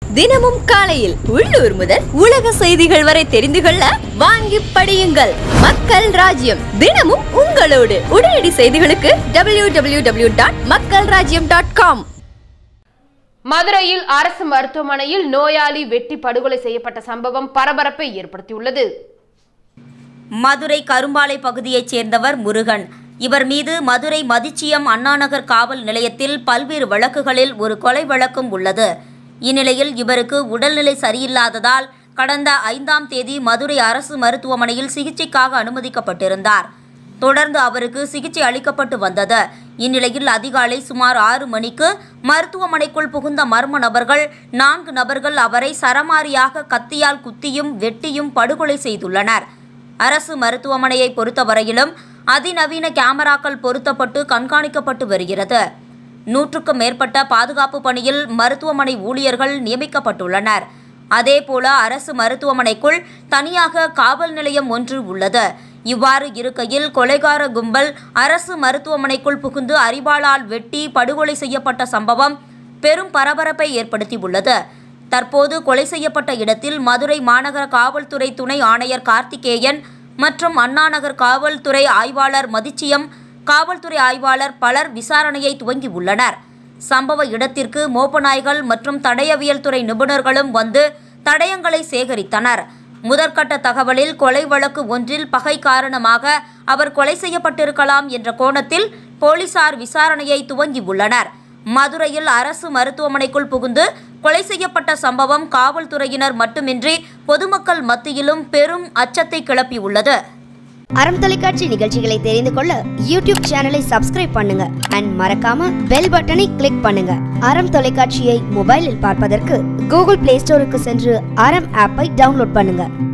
தினமும் காலையில் உள்ளூர் முதல் உலக செய்திகள் வரை தெரிந்து கொள்ள வாங்கி படியுங்கள் மக்கள் ராஜ்யம் தினமும் உங்களோடு உடனடி செய்திகளுக்கு டபிள்யூ டபிள்யூ டபிள்யூ டாட் மக்கள் ராஜ்யம் டாட் காம் மதுரையில் அரசு மருத்துவமனையில் நோயாளி வெட்டி படுகொலை செய்யப்பட்ட சம்பவம் பரபரப்பை ஏற்படுத்தியுள்ளது மதுரை கரும்பாலை பகுதியைச் சேர்ந்தவர் முருகன் இவர் மீது மதுரை மதிச்சியம் அண்ணாநகர் காவல் நிலையத்தில் பல்வேறு வழக்குகளில் ஒரு கொலை வழக்கும் உள்ளது இந்நிலையில் இவருக்கு உடல்நிலை சரியில்லாததால் கடந்த ஐந்தாம் தேதி மதுரை அரசு மருத்துவமனையில் சிகிச்சைக்காக அனுமதிக்கப்பட்டிருந்தார் தொடர்ந்து அவருக்கு சிகிச்சை அளிக்கப்பட்டு வந்தது இந்நிலையில் அதிகாலை சுமார் ஆறு மணிக்கு மருத்துவமனைக்குள் புகுந்த மர்ம நபர்கள் நான்கு நபர்கள் அவரை சரமாரியாக கத்தியால் குத்தியும் வெட்டியும் படுகொலை செய்துள்ளனர் அரசு மருத்துவமனையை பொறுத்தவரையிலும் அதிநவீன கேமராக்கள் பொருத்தப்பட்டு கண்காணிக்கப்பட்டு வருகிறது நூற்றுக்கும் மேற்பட்ட பாதுகாப்பு பணியில் மருத்துவமனை ஊழியர்கள் நியமிக்கப்பட்டுள்ளனர் அதேபோல அரசு மருத்துவமனைக்குள் தனியாக காவல் நிலையம் ஒன்று உள்ளது இவ்வாறு இருக்கையில் கொலைகார கும்பல் அரசு மருத்துவமனைக்குள் புகுந்து அரிவாளால் வெட்டி படுகொலை செய்யப்பட்ட சம்பவம் பெரும் பரபரப்பை ஏற்படுத்தியுள்ளது தற்போது கொலை செய்யப்பட்ட இடத்தில் மதுரை மாநகர காவல்துறை துணை ஆணையர் கார்த்திகேயன் மற்றும் அண்ணாநகர் காவல்துறை ஆய்வாளர் மதிச்சியம் காவல்துறை ஆய்வாளர் பலர் விசாரணையை துவங்கியுள்ளனர் சம்பவ இடத்திற்கு மோப்ப நாய்கள் மற்றும் தடயவியல் துறை நிபுணர்களும் வந்து தடயங்களை சேகரித்தனர் முதற்கட்ட தகவலில் கொலை வழக்கு ஒன்றில் பகை காரணமாக அவர் கொலை செய்யப்பட்டிருக்கலாம் என்ற கோணத்தில் போலீசார் விசாரணையை துவங்கியுள்ளனர் மதுரையில் அரசு மருத்துவமனைக்குள் புகுந்து கொலை செய்யப்பட்ட சம்பவம் காவல்துறையினர் மட்டுமின்றி பொதுமக்கள் மத்தியிலும் பெரும் அச்சத்தை கிளப்பியுள்ளது அறம் தொலைக்காட்சி நிகழ்ச்சிகளை தெரிந்து கொள்ள யூடியூப் சேனலை சப்ஸ்கிரைப் பண்ணுங்க அண்ட் மறக்காம பெல் பட்டனை கிளிக் பண்ணுங்க அறம் தொலைக்காட்சியை மொபைலில் பார்ப்பதற்கு கூகுள் பிளே ஸ்டோருக்கு சென்று அறம் ஆப்பை டவுன்லோட் பண்ணுங்க